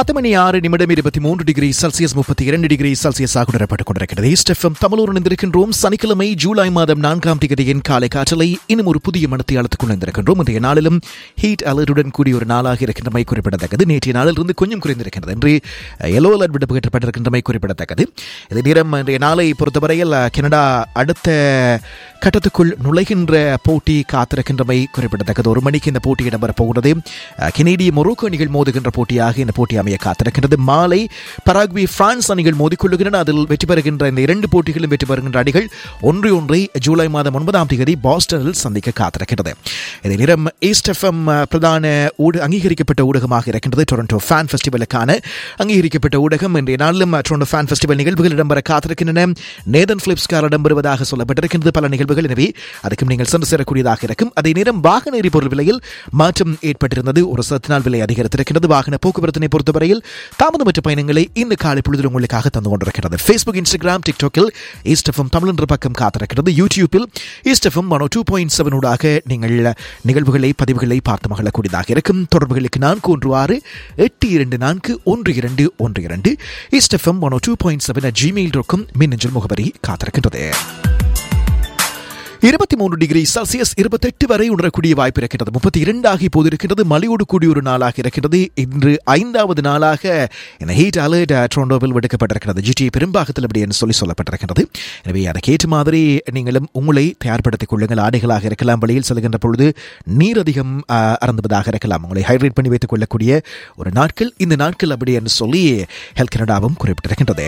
பத்து மணி ஆறு நிமிடம் இருபத்தி மூன்று டிகிரி செல்சியஸ் முப்பத்தி இரண்டு டிகிரி செல்சியஸாக உணரப்பட்டுக் கொண்டிருக்கிறது ஸ்டெஃபம் தமிழோடு இணைந்திருக்கின்றோம் சனிக்கிழமை ஜூலை மாதம் நான்காம் தேதியின் காலை காற்றலை இன்னும் ஒரு புதிய மனத்தை அழுத்துக் கொண்டிருக்கின்றோம் இன்றைய நாளிலும் ஹீட் அலர்ட்டுடன் கூடிய ஒரு நாளாக இருக்கின்றமை குறிப்பிடத்தக்கது நேற்றைய நாளிலிருந்து கொஞ்சம் குறைந்திருக்கிறது என்று எல்லோ அலர்ட் விடுக்கப்பட்டிருக்கின்றமை குறிப்பிடத்தக்கது இதே நேரம் இன்றைய நாளை பொறுத்தவரையில் அஹ், கனடா அடுத்த கட்டத்துக்குள் நுழைகின்ற போட்டி காத்திருக்கின்றமை குறிப்பிடத்தக்கது ஒரு மணிக்கு இந்த போட்டி இடம்பெறப் போகிறது அஹ், கெனேடிய மொரோக்கோ அணிகள் மோதுகின்ற போட்டியாக இந்த போட்டி அமைய காத்திருக்கின்றது மாலை பராக்வி பிரான்ஸ் அணிகள் மோதிக்கொள்ளுகின்றன அதில் வெற்றி பெறுகின்ற இந்த இரண்டு போட்டிகளும் வெற்றி பெறுகின்ற அணிகள் ஒன்று ஒன்றை ஜூலை மாதம் ஒன்பதாம் தேதி பாஸ்டனில் சந்திக்க காத்திருக்கிறது இதே நேரம் ஈஸ்ட் எஃப்எம் பிரதான ஊட அங்கீகரிக்கப்பட்ட ஊடகமாக இருக்கின்றது டொரண்டோ ஃபேன் ஃபெஸ்டிவலுக்கான அங்கீகரிக்கப்பட்ட ஊடகம் இன்றைய நாளிலும் டொரண்டோ ஃபேன் ஃபெஸ்டிவல் நிகழ்வுகள் இடம்பெற காத்திருக்கின்றன நேதன் பிலிப்ஸ்கார் இடம்பெறுவதாக சொல்லப்பட்டிருக்கின்றது பல நிகழ்வுகள் எனவே அதுக்கும் நீங்கள் சென்று சேரக்கூடியதாக இருக்கும் அதே நேரம் வாகன எரிபொருள் விலையில் மாற்றம் ஏற்பட்டிருந்தது ஒரு சத்து நாள் விலை அதிகரித்திருக்கிறது வாகன போக்குவரத்தினை பொறுத்தவரையில் தாமதமற்ற பயணங்களை இந்த காலை பொழுதில் உங்களுக்காக தந்து கொண்டிருக்கிறது ஃபேஸ்புக் இன்ஸ்டாகிராம் டிக்டாக்கில் ஈஸ்டஃபம் தமிழ் என்ற பக்கம் காத்திருக்கிறது யூடியூப்பில் ஈஸ்டஃபம் மனோ டூ பாயிண்ட் செவன் ஊடாக நீங்கள் நிகழ்வுகளை பதிவுகளை பார்த்து மகிழக்கூடியதாக இருக்கும் தொடர்புகளுக்கு நான்கு ஒன்று ஆறு எட்டு இரண்டு நான்கு ஒன்று இரண்டு ஒன்று இரண்டு ஈஸ்டஃபம் மனோ டூ பாயிண்ட் செவன் ஜிமெயில் இருக்கும் மின்னஞ்சல் முகவரி காத்திருக்கின்றது இருபத்தி மூன்று டிகிரி செல்சியஸ் இருபத்தெட்டு வரை உணரக்கூடிய வாய்ப்பு இருக்கிறது முப்பத்தி இரண்டாகி இப்போது இருக்கின்றது மழையோடு கூடிய ஒரு நாளாக இருக்கிறது இன்று ஐந்தாவது நாளாக இந்த ஹீட் அலர்ட் ட்ரோண்டோவில் விடுக்கப்பட்டிருக்கிறது ஜிடி பெரும்பாகத்தில் அப்படி என்று சொல்லி சொல்லப்பட்டிருக்கிறது எனவே அதற்கேற்ற மாதிரி நீங்களும் உங்களை தயார்படுத்திக் கொள்ளுங்கள் ஆடைகளாக இருக்கலாம் வழியில் செல்கின்ற பொழுது நீர் அதிகம் அஹ், அருந்துவதாக இருக்கலாம் உங்களை ஹைட்ரேட் பண்ணி வைத்துக் கொள்ளக்கூடிய ஒரு நாட்கள் இந்த நாட்கள் அப்படி என்று சொல்லி ஹெல்த் கனடாவும் குறிப்பிட்டிருக்கின்றது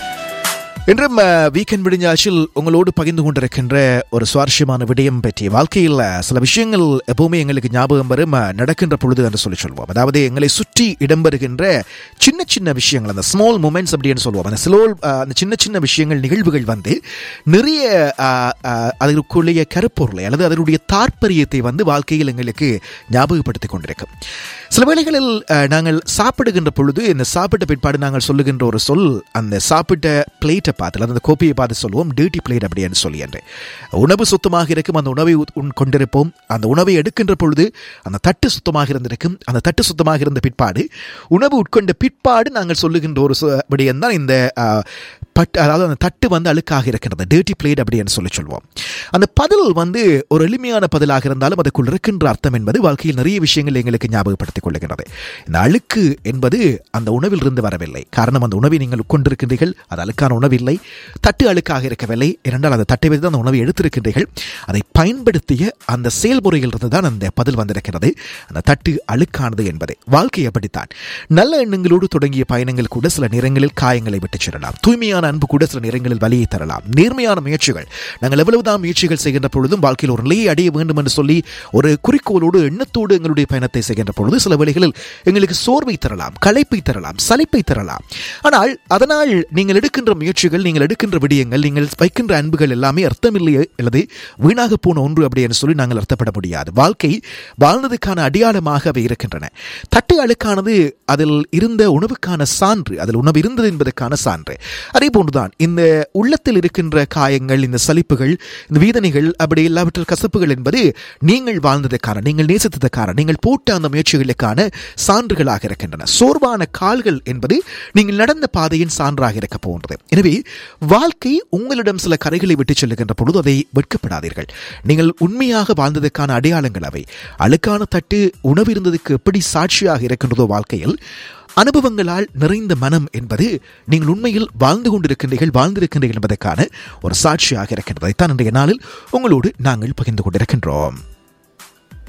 இன்றும் வீக்கெண்ட் விடிஞ்சாச்சில் உங்களோடு பகிர்ந்து கொண்டிருக்கின்ற ஒரு சுவாரஸ்யமான விடயம் பற்றி வாழ்க்கையில் சில விஷயங்கள் எப்பவுமே எங்களுக்கு ஞாபகம் வரும் அஹ், நடக்கின்ற பொழுது என்று சொல்லி சொல்வோம் அதாவது எங்களை சுற்றி இடம்பெறுகின்ற சின்ன சின்ன விஷயங்கள் அந்த ஸ்மால் மூமெண்ட்ஸ் அப்படின்னு சொல்லுவோம் அந்த ஸ்லோ அந்த சின்ன சின்ன விஷயங்கள் நிகழ்வுகள் வந்து நிறைய அஹ், அஹ், அதற்குள்ளேய கருப்பொருளை அல்லது அதனுடைய தாற்பரியத்தை வந்து வாழ்க்கையில் எங்களுக்கு ஞாபகப்படுத்திக் கொண்டிருக்கும் சில வேளைகளில் அஹ், நாங்கள் சாப்பிடுகின்ற பொழுது இந்த சாப்பிட்ட பிற்பாடு நாங்கள் சொல்லுகின்ற ஒரு சொல் அந்த சாப்பிட்ட பிளேட்டை பார்த்து அல்லது அந்த கோப்பையை பார்த்து சொல்லுவோம் டியூட்டி பிளேட் அப்படின்னு சொல்லி என்று உணவு சுத்தமாக இருக்கும் அந்த உணவை உட்- உண் கொண்டிருப்போம் அந்த உணவை எடுக்கின்ற பொழுது அந்த தட்டு சுத்தமாக இருந்திருக்கும் அந்த தட்டு சுத்தமாக இருந்த பிற்பாடு உணவு உட்கொண்ட பிற்பாடு நாங்கள் சொல்லுகின்ற ஒரு சு- விடயம் தான் இந்த அஹ், பட் அதாவது அந்த தட்டு வந்து அழுக்காக இருக்கிறது டேர்ட்டி பிளேட் அப்படின்னு சொல்லி சொல்வோம் அந்த பதில் வந்து ஒரு எளிமையான பதிலாக இருந்தாலும் அதுக்குள் இருக்கின்ற அர்த்தம் என்பது வாழ்க்கையில் நிறைய விஷயங்கள் எங்களுக்கு ஞாபகப்படுத்திக் கொள்ளுகிறது இந்த அழுக்கு என்பது அந்த உணவில் இருந்து வரவில்லை காரணம் அந்த உணவை நீங்கள் உட்கொண்டிருக்கின்றீர்கள் அது அழுக்கான உணவில்லை தட்டு அழுக்காக இருக்கவில்லை இரண்டால் அந்த தட்டை வைத்து அந்த உணவை எடுத்திருக்கின்றீர்கள் அதை பயன்படுத்திய அந்த செயல்முறையில் இருந்து தான் அந்த பதில் வந்திருக்கிறது அந்த தட்டு அழுக்கானது என்பது வாழ்க்கை அப்படித்தான் நல்ல எண்ணங்களோடு தொடங்கிய பயணங்கள் கூட சில நேரங்களில் காயங்களை விட்டுச் செல்லலாம் தூய்மையான அன்பு கூட சில நேரங்களில் வலியை தரலாம் நேர்மையான முயற்சிகள் நாங்கள் எவ்வளவுதான் முயற்சிகள் செய்கின்ற பொழுதும் வாழ்க்கையில் ஒரு நிலையை அடைய வேண்டும் என்று சொல்லி ஒரு குறிக்கோளோடு எண்ணத்தோடு எங்களுடைய பயணத்தை செய்கின்ற பொழுது சில வேளைகளில் எங்களுக்கு சோர்வை தரலாம் களைப்பை தரலாம் சலிப்பை தரலாம் ஆனால் அதனால் நீங்கள் எடுக்கின்ற முயற்சிகள் நீங்கள் எடுக்கின்ற விடயங்கள் நீங்கள் வைக்கின்ற அன்புகள் எல்லாமே அர்த்தமில்லை அல்லது வீணாக போன ஒன்று அப்படி என்று சொல்லி நாங்கள் அர்த்தப்பட முடியாது வாழ்க்கை வாழ்ந்ததுக்கான அடையாளமாக அவை இருக்கின்றன தட்டு அழுக்கானது அதில் இருந்த உணவுக்கான சான்று அதில் உணவு இருந்தது என்பதற்கான சான்று அதே போன்றுதான் இந்த உள்ளத்தில் இருக்கின்ற காயங்கள் இந்த சலிப்புகள் இந்த வேதனைகள் அப்படி இல்லாவற்றில் கசப்புகள் என்பது நீங்கள் வாழ்ந்ததற்கான நீங்கள் நேசித்ததற்கான நீங்கள் போட்ட அந்த முயற்சிகளுக்கான சான்றுகளாக இருக்கின்றன சோர்வான கால்கள் என்பது நீங்கள் நடந்த பாதையின் சான்றாக இருக்க போன்றது எனவே வாழ்க்கை உங்களிடம் சில கரைகளை விட்டு செல்லுகின்ற பொழுது அதை வெட்கப்படாதீர்கள் நீங்கள் உண்மையாக வாழ்ந்ததற்கான அடையாளங்கள் அவை அழுக்கான தட்டு உணவு இருந்ததுக்கு எப்படி சாட்சியாக இருக்கின்றதோ வாழ்க்கையில் அனுபவங்களால் நிறைந்த மனம் என்பது நீங்கள் உண்மையில் வாழ்ந்து கொண்டிருக்கின்றீர்கள் வாழ்ந்திருக்கின்றீர்கள் என்பதற்கான ஒரு சாட்சியாக இருக்கின்றது தான் இன்றைய நாளில் உங்களோடு நாங்கள் பகிர்ந்து கொண்டிருக்கின்றோம்